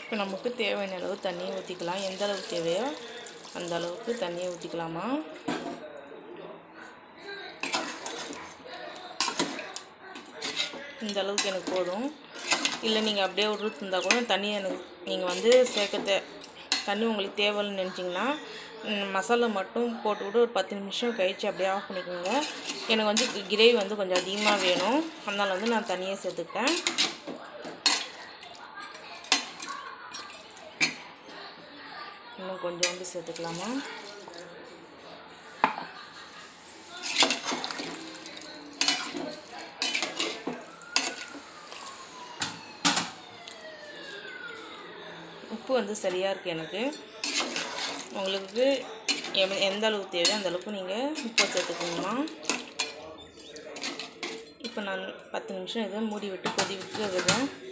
இப்போ நமக்கு தேவையான அளவு தண்ணியை ஊற்றிக்கலாம் எந்த அளவுக்கு தேவையோ அந்த அளவுக்கு தண்ணியை ஊற்றிக்கலாமா இந்த அளவுக்கு எனக்கு போதும் இல்லை நீங்கள் அப்படியே விட்டுட்டு இருந்தால் கூட தண்ணி எனக்கு நீங்கள் வந்து சேர்க்க தே தண்ணி உங்களுக்கு தேவைன்னு நினச்சிங்கன்னா ம், மசாலா மட்டும் போட்டுவிட்டு ஒரு பத்து நிமிஷம் கழித்து அப்படியே ஆஃப் பண்ணிக்கோங்க எனக்கு வந்து கிரேவி வந்து கொஞ்சம் அதிகமாக வேணும் அதனால் வந்து நான் தண்ணியை சேர்த்துக்கிட்டேன் இன்னும் கொஞ்சோண்டு சேர்த்துக்கலாமா உப்பு வந்து சரியாக இருக்குது எனக்கு உங்களுக்கு எவ- எந்த அளவுக்கு தேவையோ அந்த அளவுக்கு நீங்கள் உப்பை சேர்த்துக்கணுமா இப்போ நான் பத்து நிமிஷம் இதை மூடி விட்டு கொதி விட்டு விடுறேன்